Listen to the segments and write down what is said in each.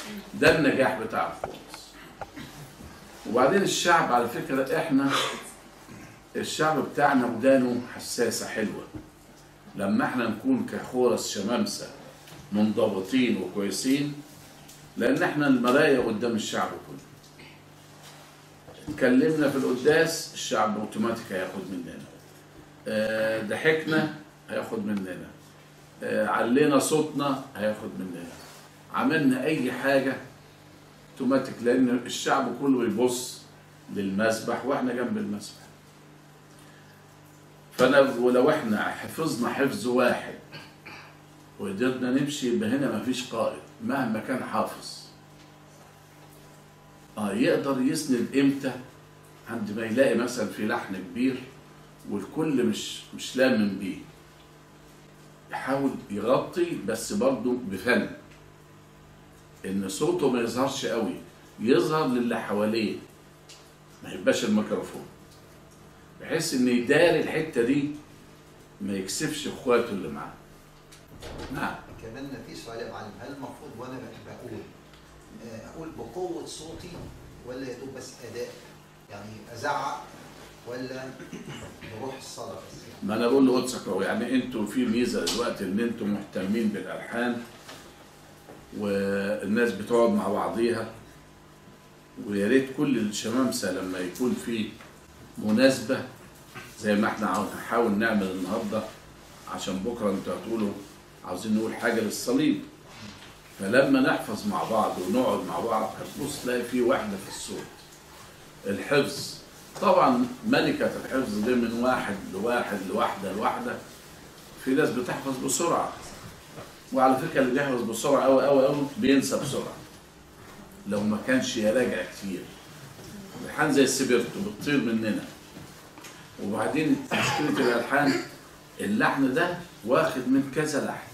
ده النجاح بتاع الكورس وبعدين الشعب على فكرة احنا الشعب بتاعنا ودانه حساسة حلوة لما احنا نكون كخورس شمامسة منضبطين وكويسين لان احنا المراية قدام الشعب كله اتكلمنا في القداس الشعب اوتوماتيك هياخد مننا آه، ضحكنا هياخد مننا آه، علينا صوتنا هياخد مننا عملنا اي حاجة اوتوماتيك لان الشعب كله يبص للمسبح واحنا جنب المسبح فانا ولو احنا حفظنا حفظ واحد وقدرنا نمشي يبقى هنا مفيش قائد مهما كان حافظ اه يقدر يسند امتى عند ما يلاقي مثلا في لحن كبير والكل مش مش لامن بيه يحاول يغطي بس برضه بفن ان صوته ما يظهرش قوي يظهر للي حواليه ما يبقاش الميكروفون بحيث ان يداري الحته دي ما يكسفش اخواته اللي معاه نعم كمان في سؤال يا معلم هل المفروض وانا بقول آه، اقول بقوه صوتي ولا يا دوب بس اداء يعني ازعق ولا بروح الصلاه بس يعني ما انا بقول لقدسك اهو يعني انتوا في ميزه دلوقتي ان انتوا مهتمين بالالحان والناس بتقعد مع بعضيها ويا ريت كل الشمامسه لما يكون في مناسبه زي ما احنا عاوز- هنحاول نعمل النهارده عشان بكره انتوا هتقولوا عاوزين نقول حاجه للصليب فلما نحفظ مع بعض ونقعد مع بعض هتبص تلاقي في وحده في الصوت الحفظ طبعا ملكة الحفظ دي من واحد لواحد لواحدة لواحدة في ناس بتحفظ بسرعة وعلى فكرة اللي بيحفظ بسرعة أوي أوي أوي بينسى بسرعة لو ما كانش يراجع كتير الألحان زي السبرتو بتطير مننا وبعدين مشكلة الألحان اللحن ده واخد من كذا لحن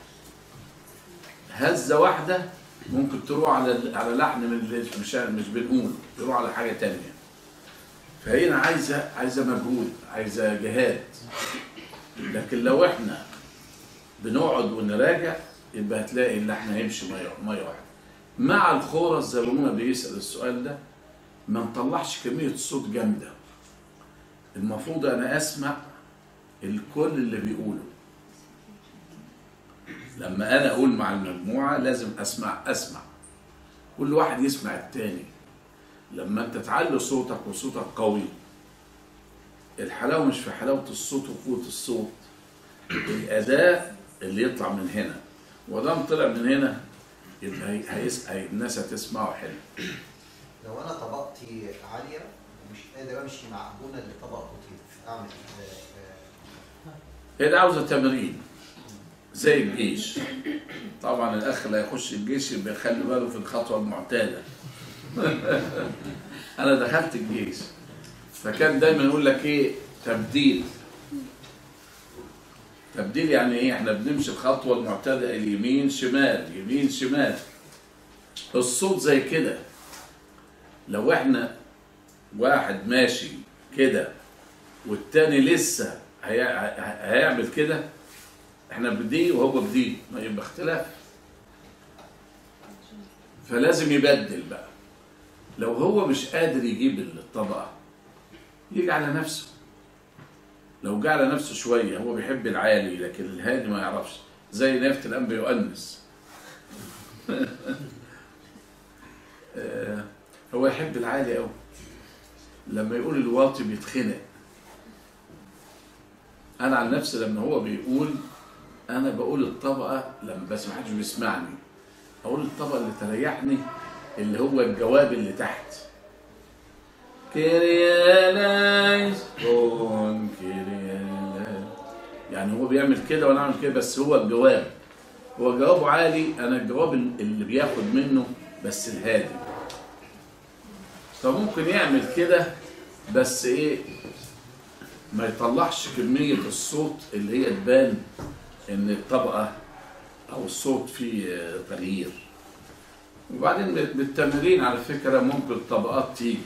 هزة واحدة ممكن تروح على على لحن من اللي مش مش بنقول تروح على حاجة تانية فهي عايزه عايزه مجهود عايزه جهاد لكن لو احنا بنقعد ونراجع يبقى هتلاقي ان احنا هيمشي ميه ميه واحده مع الخورس زي ما منى بيسال السؤال ده ما نطلعش كميه صوت جامده المفروض انا اسمع الكل اللي بيقوله لما انا اقول مع المجموعه لازم اسمع اسمع كل واحد يسمع التاني لما انت تعلي صوتك وصوتك قوي الحلاوه مش في حلاوه الصوت وقوه الصوت الاداء اللي يطلع من هنا ودام طلع من هنا يبقى هي- هيس... هي... الناس هتسمعه حلو لو انا طبقتي عاليه ومش قادر امشي مع ابونا اللي طبق لطيف اعمل آه، آه، هي دي عاوزه تمرين زي الجيش طبعا الاخ اللي هيخش الجيش يبقى يخلي باله في الخطوه المعتاده انا دخلت الجيش فكان دايما يقول لك ايه تبديل تبديل يعني ايه احنا بنمشي الخطوه المعتاده اليمين شمال يمين شمال الصوت زي كده لو احنا واحد ماشي كده والتاني لسه هي... هي- هيعمل كده احنا بدي وهو بدي ما يبقى اختلاف فلازم يبدل بقى لو هو مش قادر يجيب الطبقة يجي على نفسه لو جه على نفسه شوية هو بيحب العالي لكن الهادي ما يعرفش زي نافة الأنبا يؤنس آه، هو يحب العالي قوي لما يقول الواطي بيتخنق انا عن نفسي لما هو بيقول انا بقول الطبقه لما بس ما حدش بيسمعني اقول الطبقه اللي تريحني اللي هو الجواب اللي تحت كيريالايز كون كيريالايز يعني هو بيعمل كده وانا اعمل كده بس هو الجواب هو جوابه عالي انا الجواب اللي بياخد منه بس الهادي فممكن يعمل كده بس ايه ما يطلعش كمية الصوت اللي هي تبان ان الطبقة او الصوت فيه آه، تغيير وبعدين بالتمرين على فكرة ممكن الطبقات تيجي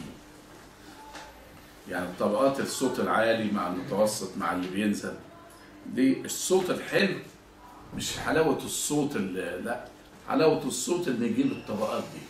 يعني طبقات الصوت العالي مع المتوسط مع اللي بينزل دي الصوت الحلو مش حلاوة الصوت اللي لا حلاوة الصوت إن يجيب الطبقات دي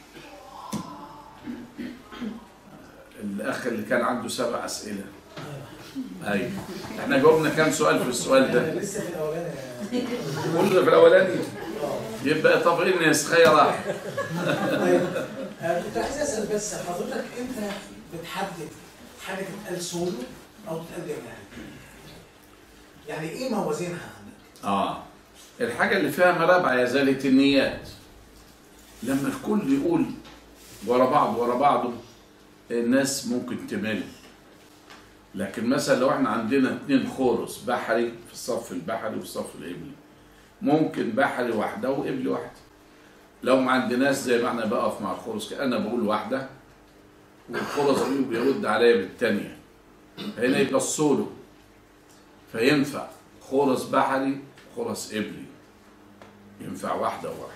الأخ اللي كان عنده سبع أسئلة أيوة إحنا جاوبنا كام سؤال في السؤال ده؟ لسه في الاولاني كله في الأولاني اه يبقى طب إيه نسخية راح طيب آه، كنت عايز اسال بس حضرتك انت بتحدد حاجه تتقال سولو او تتقال جماعي يعني ايه موازينها عندك؟ آه الحاجة اللي فيها مرابعة يا زالة النيات لما الكل يقول ورا بعض ورا بعضه الناس ممكن تمل لكن مثلا لو احنا عندنا اتنين خورس بحري في الصف البحري والصف الإبلي ممكن بحري واحدة وإبلي واحدة لو ما عندناش زي ما احنا بقف مع الخورس كده، أنا بقول واحدة والخورس دي بيرد عليا بالتانية هنا يبقى السولو فينفع خورس بحري خورس إبلي ينفع واحدة وواحدة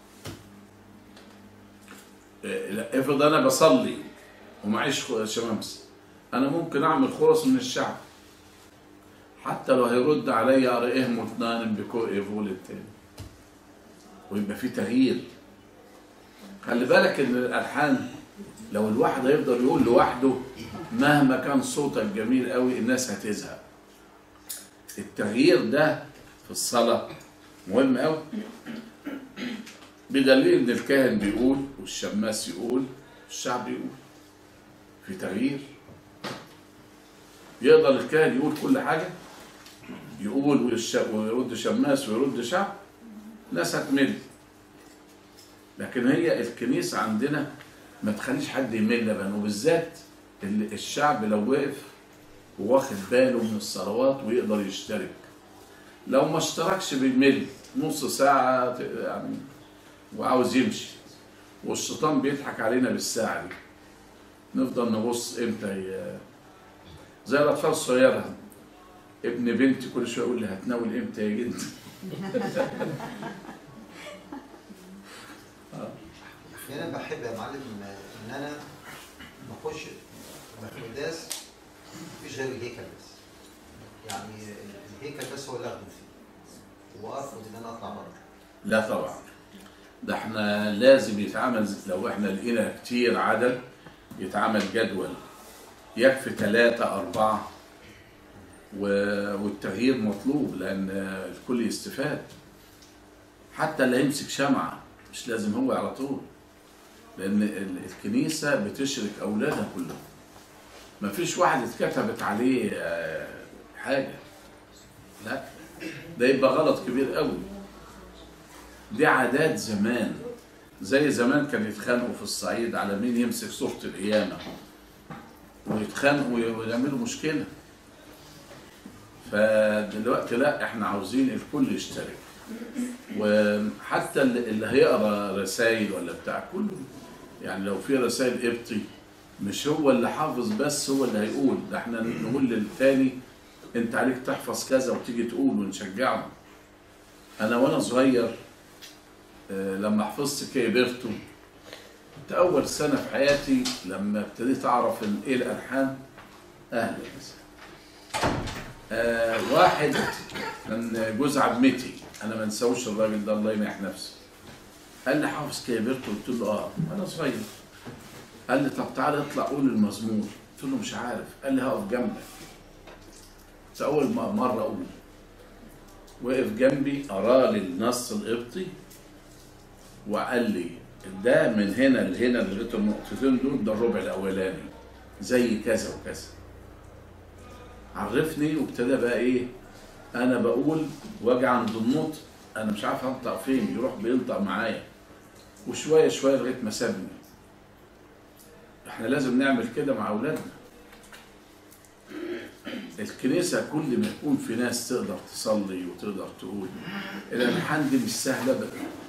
إيه، لا، افرض أنا بصلي ومعيش خ- شمامسة أنا ممكن أعمل خورس من الشعب حتى لو هيرد عليا أرئيه متنان بكو إيفول التاني ويبقى في تغيير خلي بالك إن الألحان لو الواحد هيفضل يقول لوحده مهما كان صوتك جميل قوي الناس هتزهق التغيير ده في الصلاة مهم قوي بدليل ان الكاهن بيقول والشماس يقول والشعب يقول في تغيير يقدر الكاهن يقول كل حاجة يقول والش- ويرد شماس ويرد شعب ناس هتمل لكن هي الكنيسة عندنا ما تخليش حد يمل ابدا وبالذات ال- الشعب لو وقف وواخد باله من الصلوات ويقدر يشترك لو ما اشتركش بيمل نص ساعة ت- يعني وعاوز يمشي والشيطان بيضحك علينا بالساعة دي نفضل نبص امتى ي- زي الأطفال الصغيرة ابن بنتي كل شوية يقول لي هتناول امتى يا جد يعني انا بحب يا معلم ان انا بخش القداس مفيش غير الهيكل بس يعني الهيكل بس هو اللي اخده فيه وارفض ان انا اطلع بره لا طبعا ده احنا لازم يتعمل لو احنا لقينا كتير عدد يتعمل جدول يكفي ثلاثة أربعة و- والتغيير مطلوب لأن الكل يستفاد حتى اللي يمسك شمعة مش لازم هو على طول لأن ال- الكنيسة بتشرك أولادها كلهم مفيش واحد اتكتبت عليه آه، حاجة لا ده يبقى غلط كبير قوي دي عادات زمان زي زمان كانوا يتخانقوا في الصعيد على مين يمسك صورة القيامة ويتخانقوا ويعملوا مشكلة فدلوقتي لا احنا عاوزين الكل يشترك وحتى اللي اللي هيقرا رسائل ولا بتاع كله يعني لو في رسائل ابطي مش هو اللي حافظ بس هو اللي هيقول ده احنا نقول للتاني انت عليك تحفظ كذا وتيجي تقول ونشجعه انا وانا صغير آه، لما حفظت كيبرتو كنت اول سنه في حياتي لما ابتديت اعرف ال- ايه الالحان اهلا وسهلا آه واحد كان جوز عمتي انا ما انساوش الراجل ده الله يمنح نفسه قال لي حافظ كيبرتو قلت له اه انا صغير قال لي طب تعالى اطلع قول المزمور قلت له مش عارف قال لي هقف جنبك بس اول ما- مره اقول وقف جنبي قرا لي النص القبطي وقال لي ده من هنا لهنا لغايه النقطتين دول ده الربع الاولاني زي كذا وكذا عرفني وابتدى بقى ايه انا بقول واجي عند النطق انا مش عارف انطق فين يروح بينطق معايا وشويه شويه لغايه ما سابني احنا لازم نعمل كده مع اولادنا الكنيسة كل ما يكون في ناس تقدر تصلي وتقدر تقول الألحان دي مش سهلة أبدا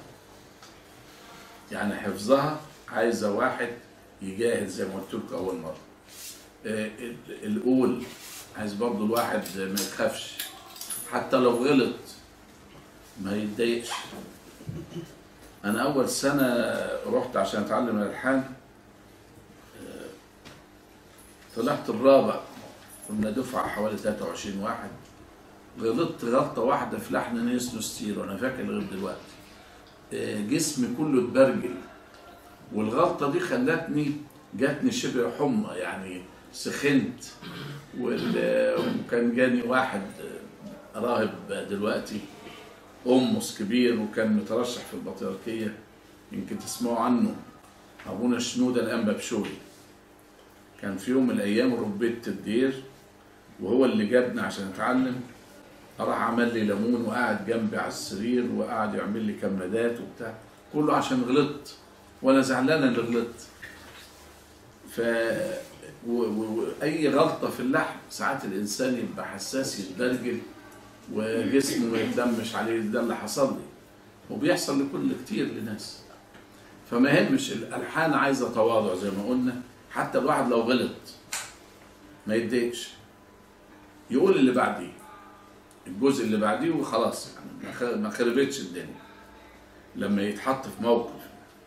يعني حفظها عايزة واحد يجاهد زي ما قلت لكم أول مرة آه، ال- القول عايز برضو الواحد ما يخافش حتى لو غلط ما يتضايقش أنا أول سنة رحت عشان أتعلم الألحان آه، طلعت الرابع كنا دفعة حوالي 23 واحد غلطت غلطة واحدة في لحن نيس نستير وأنا فاكر لغاية دلوقتي آه، جسمي كله اتبرجل والغلطة دي خلتني جاتني شبه حمى يعني سخنت وال- وكان جاني واحد آه، راهب دلوقتي أمس كبير وكان مترشح في البطريركية يمكن تسمعوا عنه أبونا شنودة الأنبا بشوي كان في يوم من الأيام ربيت الدير وهو اللي جابني عشان أتعلم راح عمل لي ليمون وقعد جنبي على السرير وقعد يعمل لي كمادات وبتاع كله عشان غلطت وانا زعلان اللي غلطت ف و... و... و... اي غلطه في اللحم ساعات الانسان يبقى حساس يتدرجل وجسمه ما يتدمش عليه ده اللي حصل لي وبيحصل لكل كتير لناس فما يهمش الالحان عايزه تواضع زي ما قلنا حتى الواحد لو غلط ما يتضايقش يقول اللي بعديه الجزء اللي بعديه وخلاص يعني ما خ- ما خربتش الدنيا لما يتحط في موقف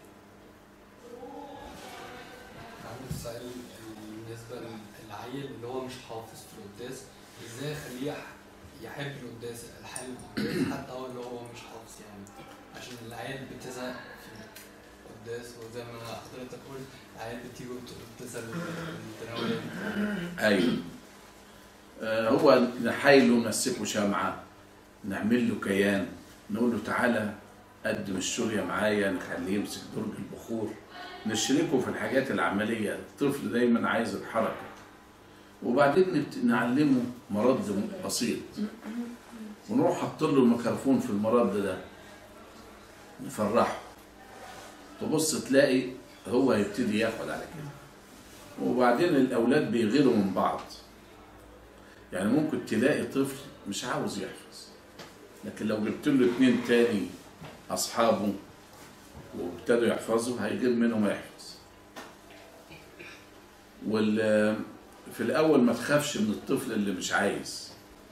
عندي سؤال بالنسبة للعيل اللي هو مش حافظ في القداس ازاي اخليه يح- يحب القداس الحال القداس حتى هو اللي هو مش حافظ يعني عشان العيال بتزهق في القداس وزي ما حضرتك قلت العيال بتيجي وبتسأل التناول ايوه آه هو نحايله نمسكه شمعة نعمل له كيان نقول له تعالى قدم الشورية معايا نخليه يمسك درج البخور نشركه في الحاجات العملية الطفل دايما عايز الحركة وبعدين نبت- نعلمه مرد بسيط ونروح حاطين له الميكروفون في المرد ده نفرحه تبص تلاقي هو هيبتدي ياخد على كده وبعدين الاولاد بيغيروا من بعض يعني ممكن تلاقي طفل مش عاوز يحفظ لكن لو جبت له اتنين تاني اصحابه وابتدوا يحفظوا هيغير منهم يحفظ وال في الاول ما تخافش من الطفل اللي مش عايز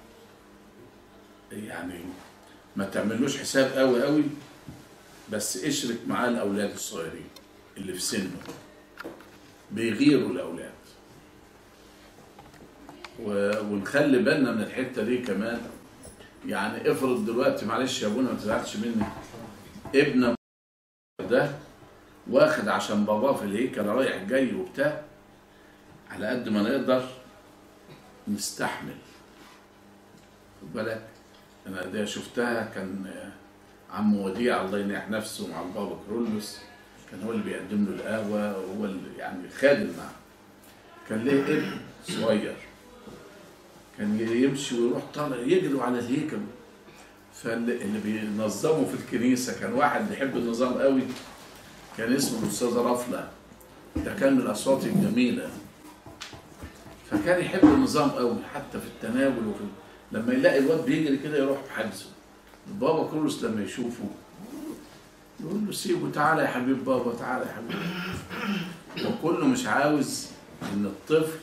يعني ما تعملوش حساب قوي قوي بس اشرك معاه الاولاد الصغيرين اللي في سنه بيغيروا الاولاد و- ونخلي بالنا من الحته دي كمان يعني افرض دلوقتي معلش يا ابونا ما تزعلش مني ابن ده واخد عشان باباه في الهيكل رايح جاي وبتاع على قد ما نقدر نستحمل خد بالك انا دي شفتها كان عم وديع الله ينيح نفسه مع البابا كرولوس كان هو اللي بيقدم له القهوه وهو اللي يعني خادم معاه كان ليه ابن صغير كان يمشي ويروح طالع يجروا على الهيكل فاللي اللي بينظموا في الكنيسه كان واحد بيحب النظام قوي كان اسمه الاستاذ رفله ده كان من الاصوات الجميله فكان يحب النظام قوي حتى في التناول وفي لما يلاقي الواد بيجري كده يروح حاجزه البابا كرولوس لما يشوفه يقول له سيبه تعالى يا حبيب بابا تعالى يا حبيب وكله مش عاوز ان الطفل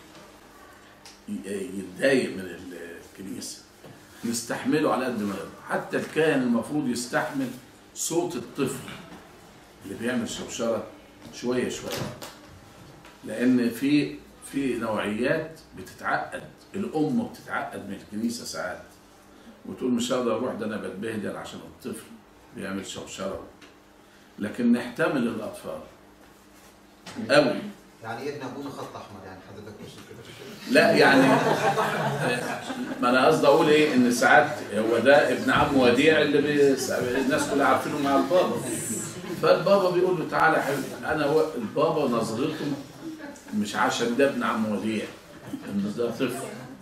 ي- يتضايق من الكنيسه نستحمله على قد ما نقدر حتى الكاهن المفروض يستحمل صوت الطفل اللي بيعمل شوشره شويه شويه لان في في نوعيات بتتعقد الام بتتعقد من الكنيسه ساعات وتقول مش هقدر اروح ده انا بتبهدل عشان الطفل بيعمل شوشره لكن نحتمل الاطفال قوي يعني ابن ابونا خط احمر يعني حضرتك مش كده لا يعني ما انا قصدي اقول ايه ان ساعات هو ده ابن عم وديع اللي بيس... الناس كلها عارفينه مع البابا فالبابا بيقول له تعالى يا حبيبي انا هو البابا نظرته مش عشان ده ابن عم وديع ان ده طفل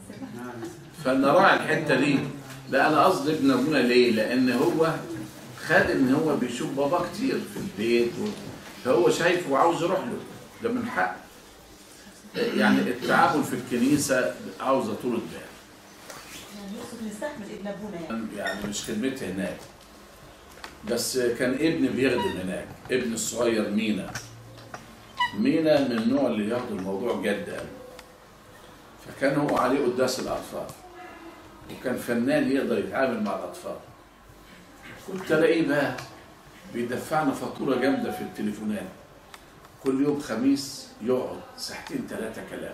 فنراعي الحته دي لا انا قصدي ابن ابونا ليه؟ لان هو خد ان هو بيشوف بابا كتير في البيت و... فهو شايفه وعاوز يروح له ده من حق يعني التعامل في الكنيسه عاوزه طول بال يعني يقصد نستحمل ابن ابونا يعني يعني مش خدمتي هناك بس كان ابني بيخدم هناك ابني الصغير مينا مينا من النوع اللي ياخد الموضوع جد قوي فكان هو عليه قداس الاطفال وكان فنان يقدر يتعامل مع الاطفال كنت الاقيه بقى بيدفعنا فاتوره جامده في التليفونات كل يوم خميس يقعد ساعتين ثلاثه كلام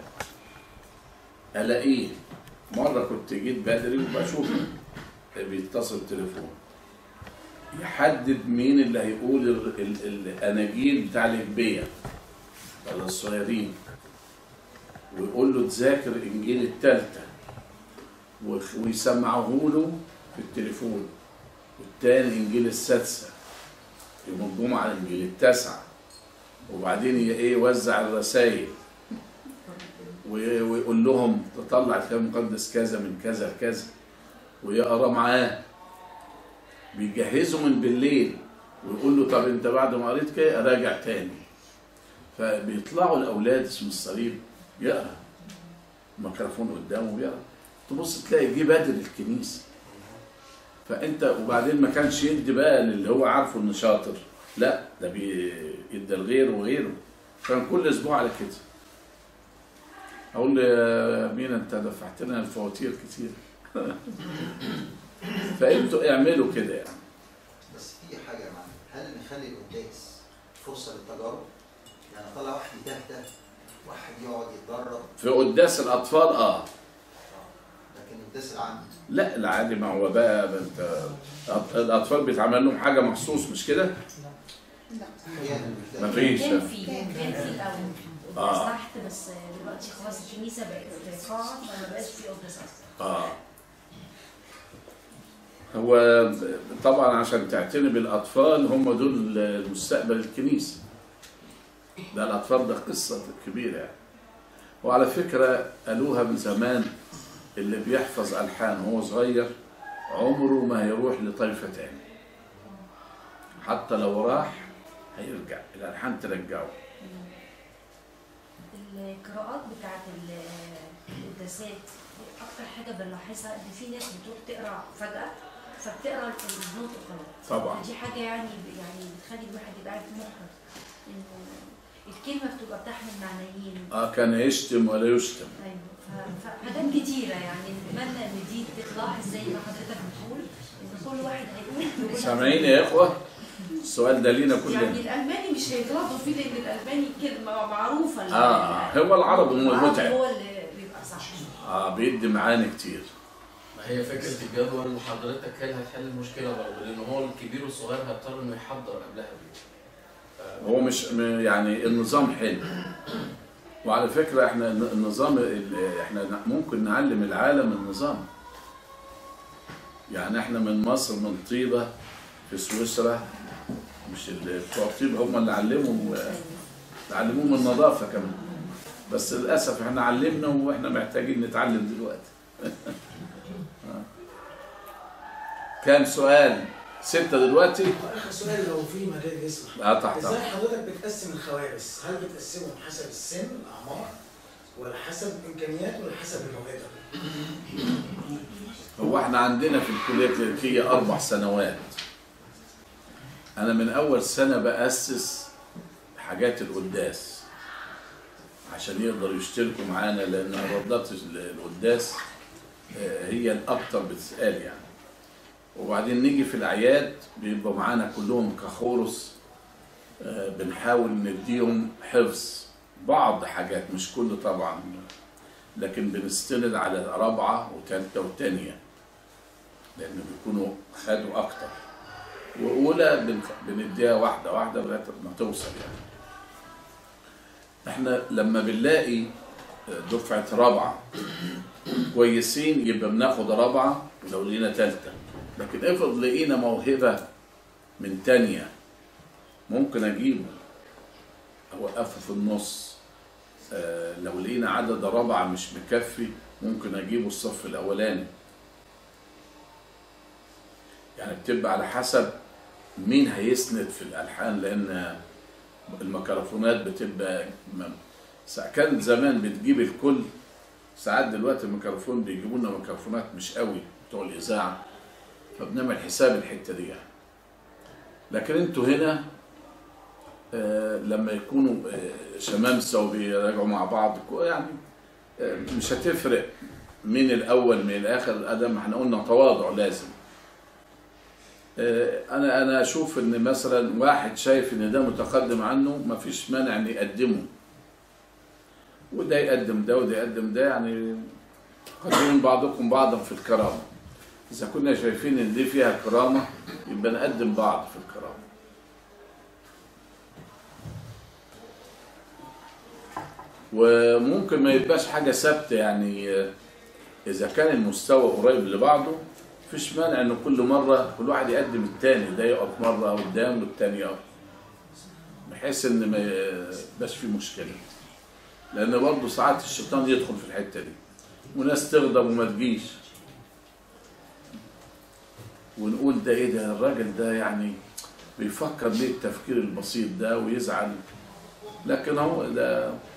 الاقيه مره كنت جيت بدري وبشوفه بيتصل التليفون يحدد مين اللي هيقول ال- ال- الاناجيل بتاع الاجبيه ولا الصغيرين ويقول له تذاكر انجيل التالتة وف- ويسمعه له في التليفون والتاني انجيل السادسة يوم الجمعة انجيل التاسعة وبعدين ي- ايه يوزع الرسائل وي- ويقول لهم تطلع الكتاب المقدس كذا من كذا لكذا ويقرا معاه بيجهزه من بالليل ويقول له طب انت بعد ما قريت كده راجع تاني فبيطلعوا الاولاد اسم الصليب يقرا الميكروفون قدامه بيقرا تبص تلاقي جه بدر الكنيسه فانت وبعدين ما كانش يدي بقى للي هو عارفه انه شاطر لا ده بيدي لغيره وغيره كان كل اسبوع على كده اقول له يا مين انت دفعت لنا الفواتير كتير فانتوا اعملوا كده يعني بس في حاجه يا معلم هل نخلي القداس فرصه للتجارب؟ يعني طلع واحد يتهته واحد يقعد يتدرب في قداس الاطفال اه لكن القداس العام لا العادي ما هو بقى ما انت الاطفال بيتعمل لهم حاجه مخصوص مش كده احيانا ما فيش كان في كان في الاول آه. قداس تحت بس دلوقتي خلاص الكنيسه بقت قاعه فما بقاش في قداس اصلا اه هو طبعا عشان تعتني بالاطفال هم دول مستقبل الكنيسه ده الاطفال ده قصه كبيره يعني وعلى فكره قالوها من زمان اللي بيحفظ الحان وهو صغير عمره ما هيروح لطائفه تاني حتى لو راح هيرجع الالحان ترجعه القراءات بتاعت ال- القداسات اكتر حاجه بنلاحظها ان في ناس بتروح تقرا فجاه فبتقرا النوت غلط طبعا دي حاجه يعني يعني بتخلي الواحد يبقى عارف محرج انه الكلمه بتبقى بتحمل معنيين اه كان يشتم ولا يشتم ايوه ف- فحاجات كتيره يعني نتمنى ان دي تتلاحظ زي ما حضرتك بتقول ان كل واحد هيقول يقول سامعين يا اخوه السؤال ده لينا كلنا يعني الالماني مش هيغلطوا فيه لان الالماني كلمه معروفه اه هو العربي هو المتعب هو اللي بيبقى صح اه بيدي معاني كتير ما هي فكرة الجدول ان حضرتك هي اللي هتحل المشكلة برضه لان هو الكبير والصغير هيضطر انه يحضر قبلها بيه. هو مش م- يعني النظام حلو وعلى فكرة احنا الن- النظام ال- احنا ن- ممكن نعلم العالم النظام يعني احنا من مصر من طيبة في سويسرا مش اللي بتوع طيبة هم اللي علموا علموهم النظافة كمان بس للأسف احنا علمنا واحنا محتاجين نتعلم دلوقتي آه. كام سؤال ستة دلوقتي واخر سؤال لو في مجال يسمح اه تحت ازاي حضرتك بتقسم الخوارس؟ هل بتقسمهم حسب السن الاعمار ولا حسب الامكانيات ولا حسب الموهبه؟ هو احنا عندنا في الكليه الكلينيكيه اربع سنوات انا من اول سنه باسس حاجات القداس عشان يقدروا يشتركوا معانا لان مردات القداس آه، هي الاكثر بتسال يعني وبعدين نيجي في الاعياد بيبقوا معانا كلهم كخورس آه، بنحاول نديهم حفظ بعض حاجات مش كله طبعا لكن بنستند على رابعه وثالثه وثانيه لانه بيكونوا خدوا اكتر واولى بن- بنديها واحده واحده لغايه ما توصل يعني احنا لما بنلاقي دفعه رابعه كويسين يبقى بناخد رابعه ولو لقينا ثالثه لكن افرض لقينا موهبه من تانية ممكن اجيبه اوقفه في النص آه، لو لقينا عدد رابعه مش مكفي ممكن اجيبه الصف الاولاني يعني بتبقى على حسب مين هيسند في الالحان لان الميكروفونات بتبقى م- سا- كان زمان بتجيب الكل ساعات دلوقتي الميكروفون بيجيبوا لنا ميكروفونات مش قوي بتوع الاذاعه فبنعمل حساب الحته دي يعني لكن انتوا هنا آه، لما يكونوا آه، شمامسه وبيراجعوا مع بعض كو- يعني آه، مش هتفرق مين الاول من الاخر ادم احنا قلنا تواضع لازم آه، انا انا اشوف ان مثلا واحد شايف ان ده متقدم عنه ما فيش مانع ان يقدمه وده يقدم ده وده يقدم ده يعني قدموا بعضكم بعضا في الكرامه إذا كنا شايفين إن دي فيها كرامة يبقى نقدم بعض في الكرامة وممكن ما يبقاش حاجة ثابتة يعني آه، إذا كان المستوى قريب لبعضه مفيش مانع إن كل مرة كل واحد يقدم التاني ده يقف مرة قدام والتاني يقف بحيث إن ما يبقاش في مشكلة لأن برضه ساعات الشيطان يدخل في الحتة دي وناس تغضب وما تجيش ونقول ده ايه ده الراجل ده يعني بيفكر ليه التفكير البسيط ده ويزعل لكن هو ده